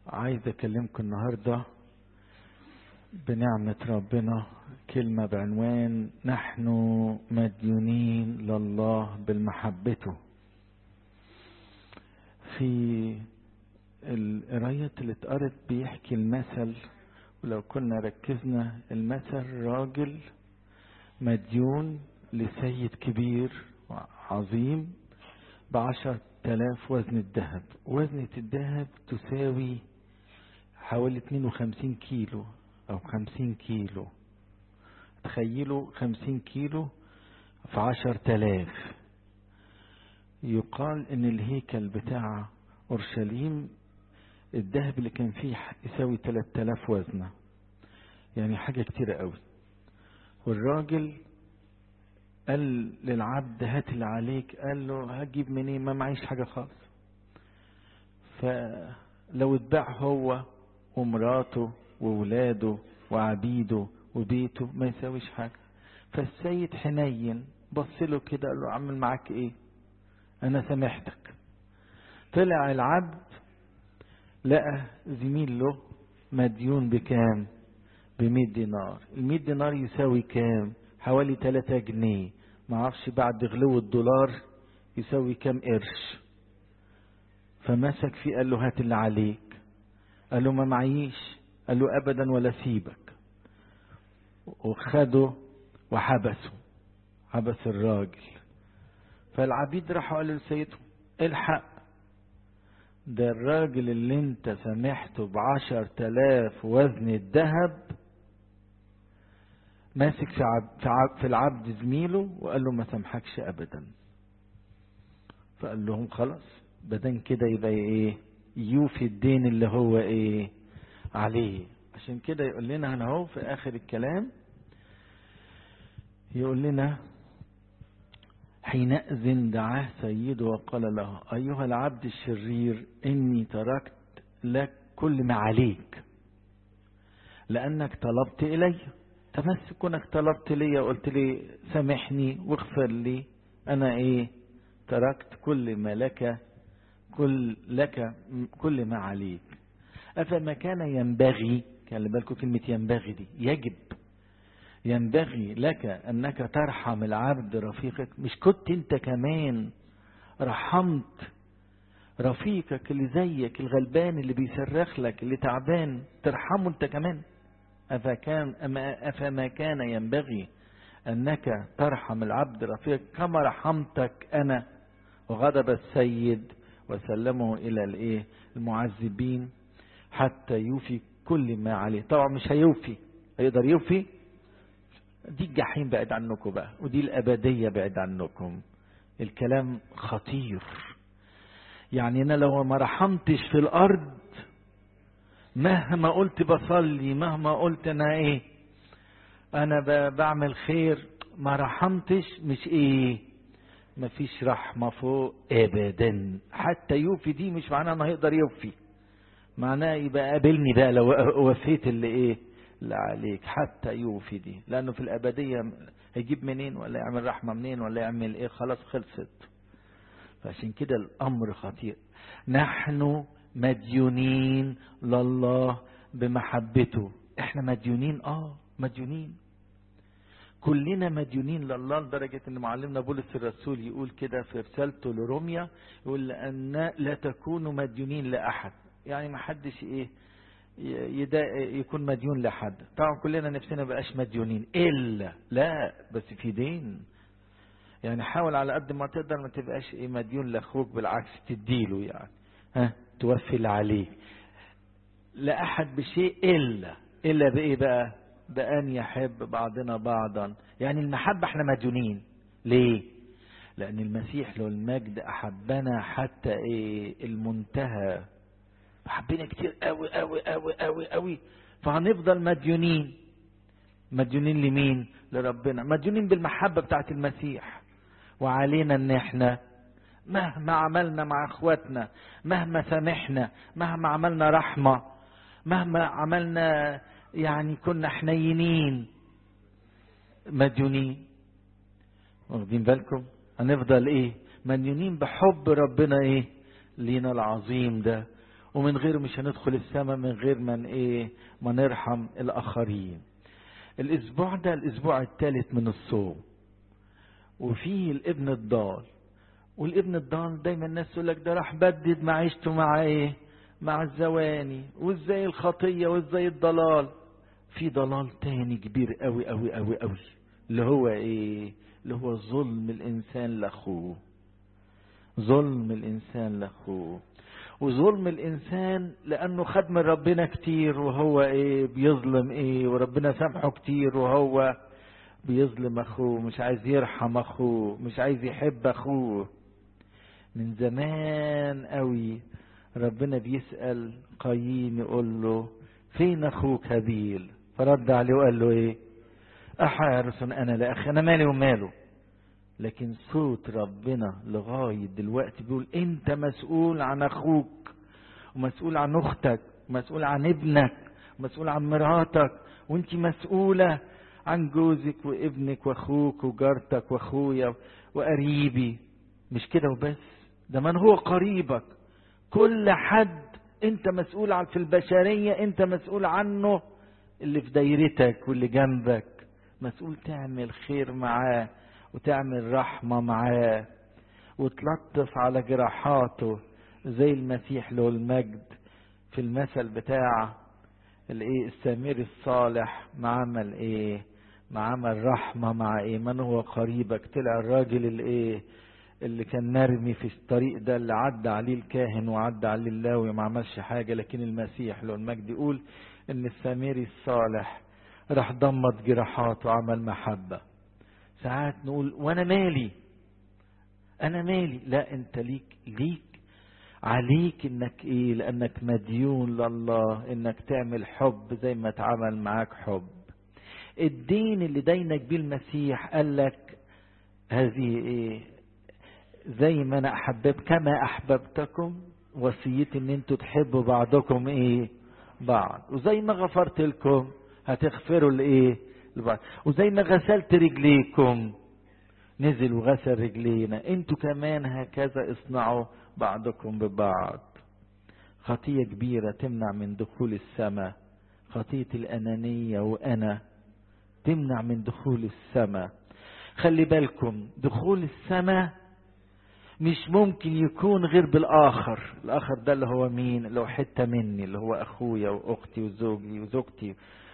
عايز اكلمكم النهارده بنعمة ربنا كلمة بعنوان نحن مديونين لله بالمحبته في القراية اللي اتقرت بيحكي المثل ولو كنا ركزنا المثل راجل مديون لسيد كبير عظيم بعشر تلاف وزن الذهب وزنة الذهب تساوي حوالي 52 كيلو او 50 كيلو تخيلوا 50 كيلو في عشر تلاف يقال ان الهيكل بتاع اورشليم الذهب اللي كان فيه يساوي 3000 وزنه يعني حاجة كتيرة قوي والراجل قال للعبد هات اللي عليك قال له هجيب منين ما معيش حاجة خالص فلو اتباع هو ومراته وولاده وعبيده وبيته ما يساويش حاجة فالسيد حنين بص له كده قال له عمل معاك ايه انا سامحتك طلع العبد لقى زميل له مديون بكام بمية دينار المية دينار يساوي كام حوالي تلاتة جنيه معرفش بعد غلو الدولار يساوي كام قرش فمسك فيه قال له هات اللي عليك قال له ما معيش قال له ابدا ولا سيبك وخده وحبسه حبس الراجل فالعبيد راحوا قالوا لسيدهم الحق ده الراجل اللي انت سامحته بعشر تلاف وزن الذهب ماسك في, عب في, عب في العبد زميله وقال له ما سامحكش ابدا فقال لهم خلاص بدن كده يبقى ايه يوفي الدين اللي هو ايه عليه عشان كده يقول لنا هنا اهو في اخر الكلام يقول لنا حينئذ دعاه سيده وقال له ايها العبد الشرير اني تركت لك كل ما عليك لانك طلبت الي تمسك كونك طلبت لي وقلت لي سامحني واغفر لي انا ايه تركت كل ما لك كل لك كل ما عليك افما كان ينبغي خلي بالكم كلمه ينبغي دي يجب ينبغي لك انك ترحم العبد رفيقك مش كنت انت كمان رحمت رفيقك اللي زيك الغلبان اللي بيصرخ لك اللي تعبان ترحمه انت كمان أفكان أما أفما كان ينبغي أنك ترحم العبد رفيق كما رحمتك أنا وغضب السيد وسلمه إلى الإيه المعذبين حتى يوفي كل ما عليه طبعا مش هيوفي هيقدر يوفي دي الجحيم بعد عنكم بقى ودي الأبدية بعد عنكم الكلام خطير يعني أنا لو ما رحمتش في الأرض مهما قلت بصلي مهما قلت انا ايه انا بعمل خير ما رحمتش مش ايه مفيش رحمة فوق ابدا حتى يوفي دي مش معناه انه هيقدر يوفي معناه يبقى قابلني بقى لو وفيت اللي ايه اللي عليك حتى يوفي دي لانه في الابدية هيجيب منين ولا يعمل رحمة منين ولا يعمل ايه خلاص خلصت فعشان كده الامر خطير نحن مديونين لله بمحبته احنا مديونين اه مديونين كلنا مديونين لله لدرجة ان معلمنا بولس الرسول يقول كده في رسالته لروميا يقول لأن لا تكونوا مديونين لأحد يعني ما حدش ايه يكون مديون لحد طبعا كلنا نفسنا بقاش مديونين الا لا بس في دين يعني حاول على قد ما تقدر ما تبقاش ايه مديون لاخوك بالعكس تديله يعني ها توفي اللي عليك لا أحد بشيء إلا إلا بإيه بقى بأن يحب بعضنا بعضا يعني المحبة احنا مديونين ليه لأن المسيح له المجد أحبنا حتى إيه المنتهى حبينا كتير قوي قوي قوي قوي قوي فهنفضل مديونين مديونين لمين لربنا مديونين بالمحبة بتاعت المسيح وعلينا ان احنا مهما عملنا مع اخواتنا مهما سامحنا مهما عملنا رحمة مهما عملنا يعني كنا حنينين مديونين واخدين بالكم هنفضل ايه مديونين بحب ربنا ايه لينا العظيم ده ومن غير مش هندخل السماء من غير ما ايه ما نرحم الاخرين الاسبوع ده الاسبوع الثالث من الصوم وفيه الابن الضال والابن الضال دايما الناس تقول لك ده راح بدد معيشته مع ايه مع الزواني وازاي الخطيه وازاي الضلال في ضلال تاني كبير قوي قوي قوي قوي اللي هو ايه اللي هو ظلم الانسان لاخوه ظلم الانسان لاخوه وظلم الانسان لانه خد من ربنا كتير وهو ايه بيظلم ايه وربنا سامحه كتير وهو بيظلم اخوه مش عايز يرحم اخوه مش عايز يحب اخوه من زمان قوي ربنا بيسأل قايين يقول له فين اخوك هابيل فرد عليه وقال له ايه احارس انا لاخي انا مالي وماله لكن صوت ربنا لغاية دلوقتي بيقول انت مسؤول عن اخوك ومسؤول عن اختك ومسؤول عن ابنك ومسؤول عن مراتك وانت مسؤولة عن جوزك وابنك واخوك وجارتك واخويا وقريبي مش كده وبس ده من هو قريبك كل حد انت مسؤول عن في البشرية انت مسؤول عنه اللي في دايرتك واللي جنبك مسؤول تعمل خير معاه وتعمل رحمة معاه وتلطف على جراحاته زي المسيح له المجد في المثل بتاع الايه السمير الصالح ما عمل ايه ما عمل رحمة مع ايه من هو قريبك طلع الراجل الايه اللي كان مرمي في الطريق ده اللي عدى عليه الكاهن وعدى عليه اللاوي ما عملش حاجة لكن المسيح له المجد يقول ان السامري الصالح راح ضمت جراحاته وعمل محبة ساعات نقول وانا مالي انا مالي لا انت ليك ليك عليك انك ايه لانك مديون لله انك تعمل حب زي ما اتعمل معاك حب الدين اللي دينك بيه المسيح قال لك هذه ايه زي ما انا احبب كما احببتكم وصيتي ان انتوا تحبوا بعضكم ايه بعض وزي ما غفرت لكم هتغفروا لايه لبعض وزي ما غسلت رجليكم نزل وغسل رجلينا انتوا كمان هكذا اصنعوا بعضكم ببعض خطية كبيرة تمنع من دخول السماء خطية الأنانية وأنا تمنع من دخول السماء خلي بالكم دخول السماء مش ممكن يكون غير بالآخر الآخر ده اللي هو مين اللي هو حتة مني اللي هو أخويا وأختي وزوجي وزوجتي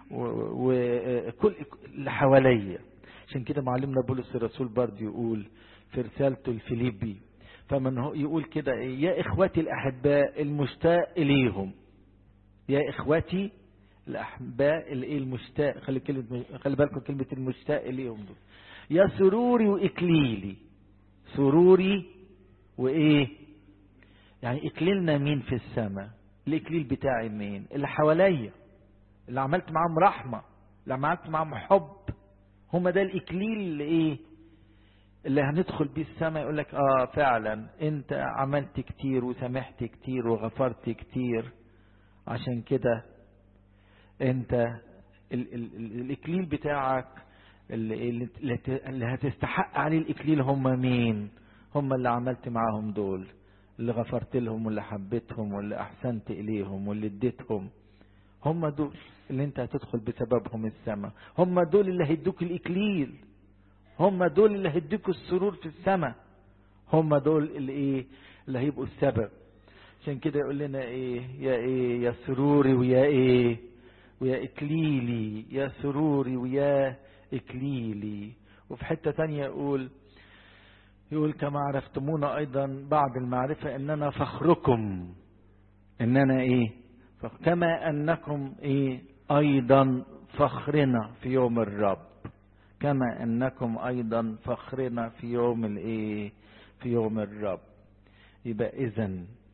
وكل اللي حواليا عشان كده معلمنا بولس الرسول برضه يقول في رسالته الفيليبي فمن هو يقول كده ايه يا اخوتي الاحباء المشتاق اليهم يا اخوتي الاحباء الايه المشتاق خلي كلمه خلي بالكم كلمه المشتاق اليهم دول يا سروري واكليلي سروري وايه يعني اكليلنا مين في السماء الاكليل بتاعي مين اللي حواليا اللي عملت معاهم رحمه اللي عملت معاهم حب هما ده الاكليل اللي ايه اللي هندخل بيه السماء يقول لك اه فعلا انت عملت كتير وسامحت كتير وغفرت كتير عشان كده انت ال ال ال الاكليل بتاعك اللي, اللي, اللي هتستحق عليه الاكليل هم مين هم اللي عملت معاهم دول اللي غفرت لهم واللي حبيتهم واللي احسنت اليهم واللي اديتهم هم دول اللي انت هتدخل بسببهم السماء هم دول اللي هيدوك الاكليل هم دول اللي هيدوك السرور في السماء هم دول اللي ايه اللي هيبقوا السبب عشان كده يقول لنا ايه يا ايه يا سروري ويا ايه ويا اكليلي يا سروري ويا اكليلي وفي حتة تانية يقول يقول كما عرفتمونا ايضا بعد المعرفة اننا فخركم اننا ايه كما انكم ايه ايضا فخرنا في يوم الرب كما انكم ايضا فخرنا في يوم الايه في يوم الرب يبقى اذا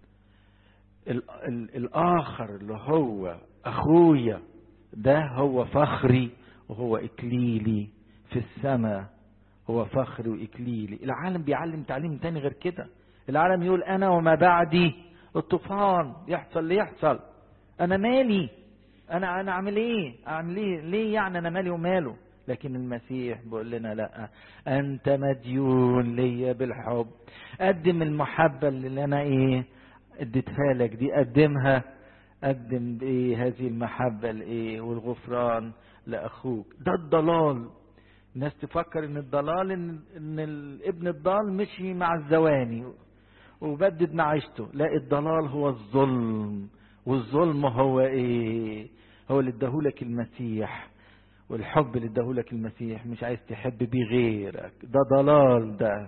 الاخر اللي هو اخويا ده هو فخري وهو اكليلي في السماء هو فخري واكليلي العالم بيعلم تعليم تاني غير كده العالم يقول انا وما بعدي الطوفان يحصل اللي يحصل انا مالي انا انا اعمل ايه اعمل ايه ليه يعني انا مالي وماله لكن المسيح بيقول لنا لا انت مديون ليا بالحب قدم المحبة اللي انا ايه اديتها لك دي قدمها قدم ايه هذه المحبة لايه والغفران لاخوك ده الضلال الناس تفكر ان الضلال ان, إن الابن الضال مشي مع الزواني وبدد معيشته لا الضلال هو الظلم والظلم هو ايه هو اللي اداهولك المسيح والحب اللي اداهولك المسيح مش عايز تحب بيه غيرك ده ضلال ده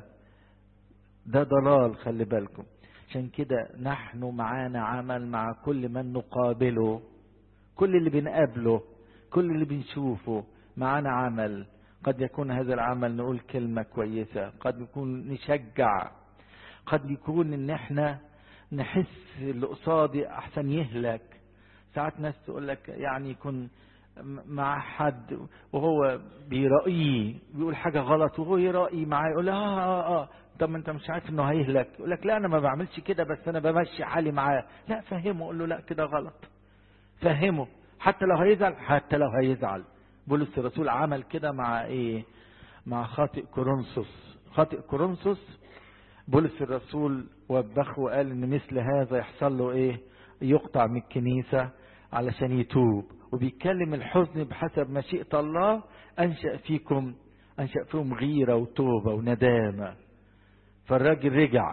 ده ضلال خلي بالكم عشان كده نحن معانا عمل مع كل من نقابله كل اللي بنقابله كل اللي بنشوفه معانا عمل قد يكون هذا العمل نقول كلمة كويسة قد يكون نشجع قد يكون ان احنا نحس اللي قصادي احسن يهلك ساعات ناس تقول لك يعني يكون مع حد وهو بيرأيه بيقول حاجة غلط وهو يرأي معاه يقول اه اه اه طب ما انت مش عارف انه هيهلك يقول لك لا انا ما بعملش كده بس انا بمشي حالي معاه لا فهمه قول له لا كده غلط فهمه حتى لو هيزعل حتى لو هيزعل بولس الرسول عمل كده مع ايه مع خاطئ كورنثوس خاطئ كورنثوس بولس الرسول وبخه وقال ان مثل هذا يحصل له ايه يقطع من الكنيسة علشان يتوب وبيتكلم الحزن بحسب مشيئة الله أنشأ فيكم أنشأ فيهم غيرة وتوبة وندامة فالراجل رجع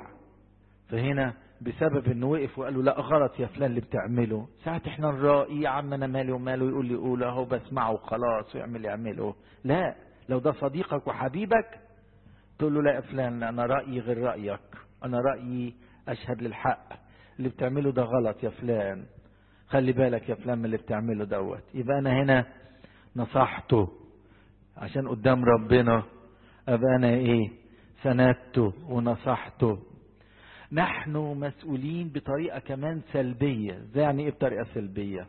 فهنا بسبب انه وقف وقال له لا غلط يا فلان اللي بتعمله ساعات احنا نرائي يا عم انا مالي وماله يقول لي قول اهو بسمعه وخلاص ويعمل يعمله لا لو ده صديقك وحبيبك تقول له لا يا فلان انا رايي غير رايك انا رايي اشهد للحق اللي بتعمله ده غلط يا فلان خلي بالك يا فلان من اللي بتعمله دوت يبقى انا هنا نصحته عشان قدام ربنا ابقى انا ايه سندته ونصحته نحن مسؤولين بطريقه كمان سلبيه زي يعني ايه بطريقه سلبيه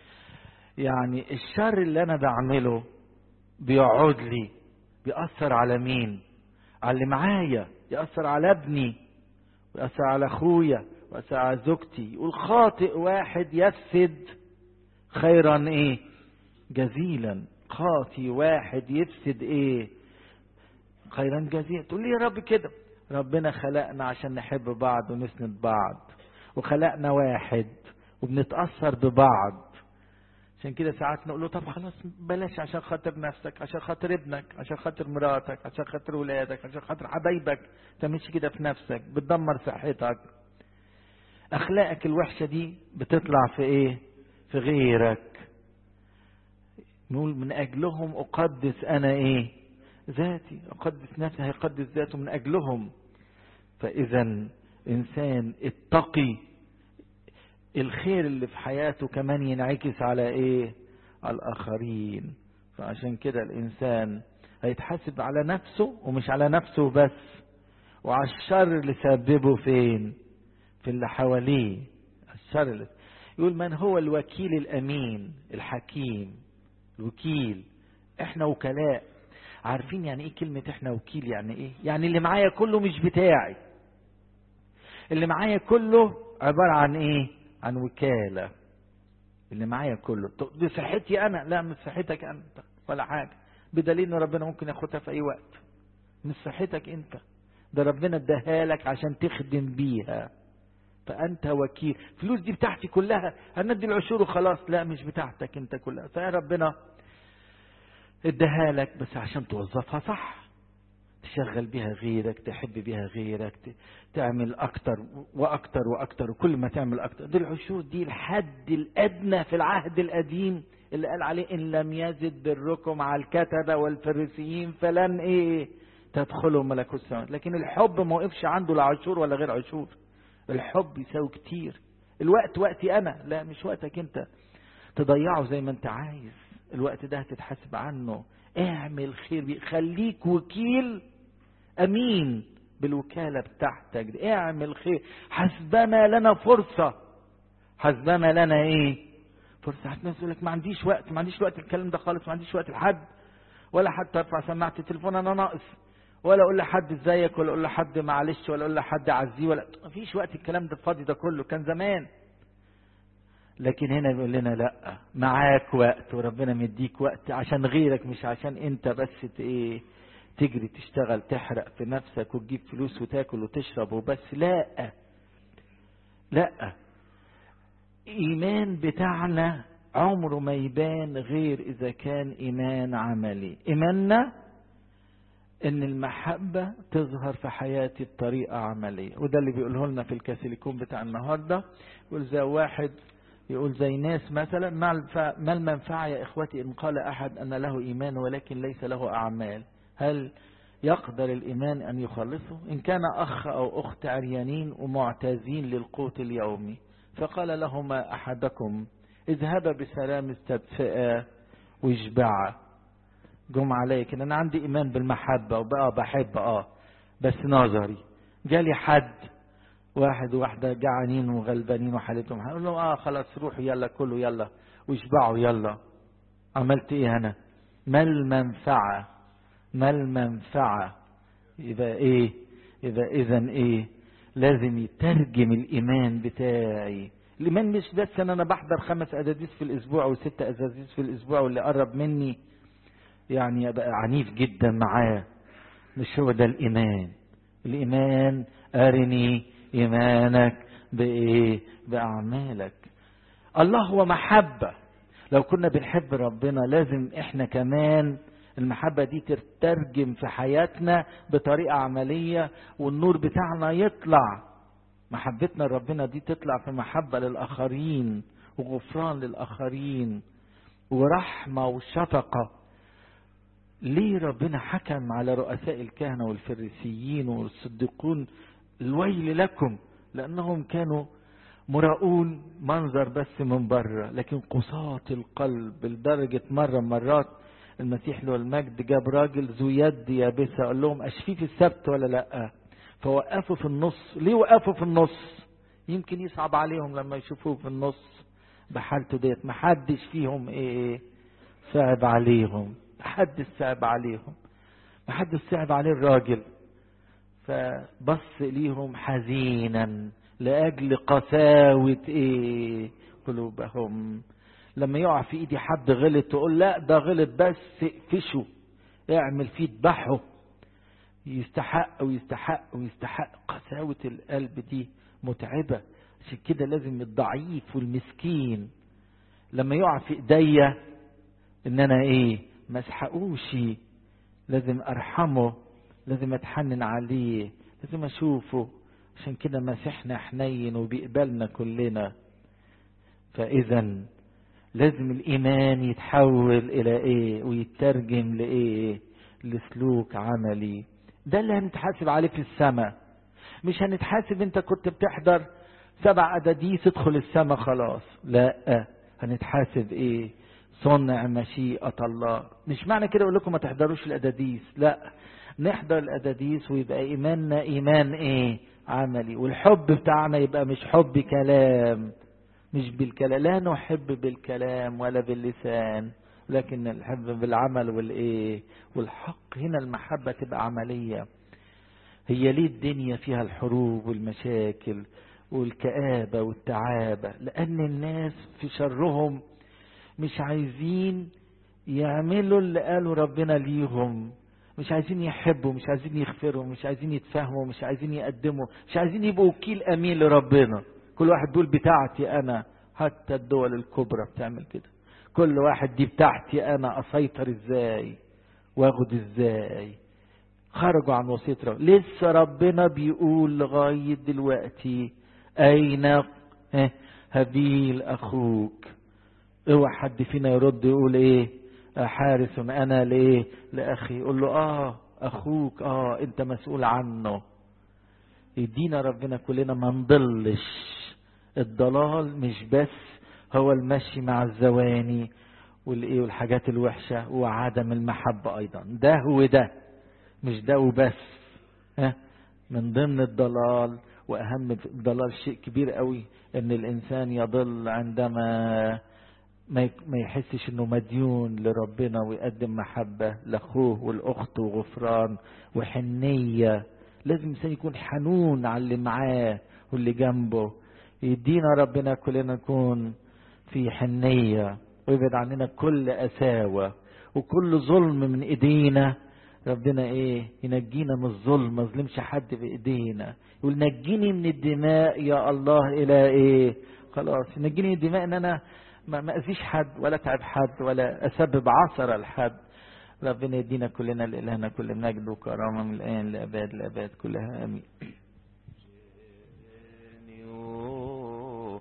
يعني الشر اللي انا بعمله بيقعد لي بيأثر على مين على اللي معايا يأثر على ابني ويأثر على اخويا ويأثر على زوجتي يقول خاطئ واحد يفسد خيرا ايه جزيلا خاطي واحد يفسد ايه خيرا جزيلا تقول لي يا رب كده ربنا خلقنا عشان نحب بعض ونسند بعض وخلقنا واحد وبنتأثر ببعض عشان كده ساعات نقول له طب خلاص بلاش عشان خاطر نفسك عشان خاطر ابنك عشان خاطر مراتك عشان خاطر ولادك عشان خاطر حبايبك تعملش كده في نفسك بتدمر صحتك اخلاقك الوحشة دي بتطلع في ايه في غيرك نقول من اجلهم اقدس انا ايه ذاتي اقدس نفسي هيقدس ذاته من اجلهم فاذا انسان اتقي الخير اللي في حياته كمان ينعكس على ايه على الاخرين فعشان كده الانسان هيتحاسب على نفسه ومش على نفسه بس وعلى الشر اللي سببه فين في اللي حواليه الشر اللي يقول من هو الوكيل الامين الحكيم الوكيل احنا وكلاء عارفين يعني ايه كلمة احنا وكيل يعني ايه يعني اللي معايا كله مش بتاعي اللي معايا كله عبارة عن ايه عن وكالة اللي معايا كله دي صحتي انا لا مش صحتك انت ولا حاجة بدليل ان ربنا ممكن ياخدها في اي وقت مش صحتك انت ده ربنا اداها لك عشان تخدم بيها فانت وكيل فلوس دي بتاعتي كلها هندي العشور وخلاص لا مش بتاعتك انت كلها فيا ربنا اداها لك بس عشان توظفها صح تشغل بيها غيرك تحب بيها غيرك تعمل اكتر واكتر واكتر وكل ما تعمل اكتر دي العشور دي الحد الادنى في العهد القديم اللي قال عليه ان لم يزد بركم على الكتبه والفريسيين فلن ايه تدخلوا ملكوت السماوات لكن الحب ما وقفش عنده لا عشور ولا غير عشور الحب يساوي كتير الوقت وقتي انا لا مش وقتك انت تضيعه زي ما انت عايز الوقت ده هتتحاسب عنه اعمل خير بيه خليك وكيل امين بالوكاله بتاعتك دي اعمل خير حسبما لنا فرصه حسبما لنا ايه فرصه هتناس يقول لك ما عنديش وقت ما عنديش وقت الكلام ده خالص ما عنديش وقت لحد ولا حتى ارفع سماعه التليفون انا ناقص ولا اقول لحد ازيك ولا اقول لحد معلش ولا اقول لحد عزيه ولا ما فيش وقت الكلام ده الفاضي ده كله كان زمان لكن هنا بيقول لنا لا معاك وقت وربنا مديك وقت عشان غيرك مش عشان انت بس ايه تجري تشتغل تحرق في نفسك وتجيب فلوس وتاكل وتشرب وبس لا لا ايمان بتاعنا عمره ما يبان غير اذا كان ايمان عملي ايماننا ان المحبة تظهر في حياتي بطريقة عملية وده اللي بيقوله لنا في الكاثوليكون بتاع النهاردة يقول زي واحد يقول زي ناس مثلا ما المنفعة يا اخوتي ان قال احد ان له ايمان ولكن ليس له اعمال هل يقدر الايمان ان يخلصه ان كان اخ او اخت عريانين ومعتازين للقوت اليومي فقال لهما احدكم اذهبا بسلام استدفئا واشبعا جم عليا كده انا عندي ايمان بالمحبة وبقى بحب اه بس نظري جالي حد واحد وواحدة جعانين وغلبانين وحالتهم هقول لهم اه خلاص روحوا يلا كلوا يلا واشبعوا يلا عملت ايه انا ما المنفعة ما المنفعة يبقى ايه يبقى اذا ايه لازم يترجم الايمان بتاعي الايمان مش بس ان انا بحضر خمس اداديس في الاسبوع وست اداديس في الاسبوع واللي قرب مني يعني ابقى عنيف جدا معاه مش هو ده الايمان الايمان ارني ايمانك بايه باعمالك الله هو محبه لو كنا بنحب ربنا لازم احنا كمان المحبه دي تترجم في حياتنا بطريقه عمليه والنور بتاعنا يطلع محبتنا لربنا دي تطلع في محبه للاخرين وغفران للاخرين ورحمه وشفقه ليه ربنا حكم على رؤساء الكهنة والفريسيين والصديقون الويل لكم لأنهم كانوا مراؤون منظر بس من بره لكن قساة القلب لدرجة مرة مرات المسيح له المجد جاب راجل ذو يد يابسة قال لهم أشفيه في السبت ولا لأ فوقفوا في النص ليه وقفوا في النص يمكن يصعب عليهم لما يشوفوه في النص بحالته ديت محدش فيهم ايه صعب عليهم محدش صعب عليهم محدش صعب عليه الراجل فبص ليهم حزينا لأجل قساوة ايه قلوبهم لما يقع في ايدي حد غلط تقول لا ده غلط بس اقفشه اعمل فيه اذبحه يستحق ويستحق ويستحق قساوة القلب دي متعبة عشان كده لازم الضعيف والمسكين لما يقع في ايديا ان انا ايه ما اسحقوش لازم ارحمه لازم اتحنن عليه لازم اشوفه عشان كده مسيحنا حنين وبيقبلنا كلنا فاذا لازم الايمان يتحول الى ايه ويترجم لايه لسلوك عملي ده اللي هنتحاسب عليه في السماء مش هنتحاسب انت كنت بتحضر سبع اداديس تدخل السماء خلاص لا هنتحاسب ايه صنع مشيئة الله مش معنى كده اقول لكم ما تحضروش الاداديس لا نحضر الاداديس ويبقى ايماننا ايمان ايه عملي والحب بتاعنا يبقى مش حب كلام مش بالكلام لا نحب بالكلام ولا باللسان لكن نحب بالعمل والايه والحق هنا المحبة تبقى عملية هي ليه الدنيا فيها الحروب والمشاكل والكآبة والتعابة لأن الناس في شرهم مش عايزين يعملوا اللي قالوا ربنا ليهم مش عايزين يحبوا مش عايزين يغفروا مش عايزين يتفهموا مش عايزين يقدموا مش عايزين يبقوا وكيل امين لربنا كل واحد بيقول بتاعتي انا حتى الدول الكبرى بتعمل كده كل واحد دي بتاعتي انا اسيطر ازاي واخد ازاي خرجوا عن وصيه ربنا لسه ربنا بيقول لغايه دلوقتي اين هابيل اخوك اوعى حد فينا يرد يقول ايه حارس انا ليه لاخي يقول له اه اخوك اه انت مسؤول عنه يدينا ربنا كلنا ما نضلش الضلال مش بس هو المشي مع الزواني والايه والحاجات الوحشه وعدم المحبه ايضا ده وده مش ده وبس ها من ضمن الضلال واهم الضلال شيء كبير قوي ان الانسان يضل عندما ما يحسش انه مديون لربنا ويقدم محبة لاخوه والاخت وغفران وحنية لازم الانسان يكون حنون على اللي معاه واللي جنبه يدينا ربنا كلنا نكون في حنية ويبعد عننا كل قساوة وكل ظلم من ايدينا ربنا ايه ينجينا من الظلم ما ظلمش حد بايدينا يقول نجيني من الدماء يا الله الى ايه خلاص نجيني من الدماء ان انا ما ما اذيش حد ولا اتعب حد ولا اسبب عثره لحد ربنا يدينا كلنا لإلهنا كل مجد وكرامه من الان لاباد لاباد كلها امين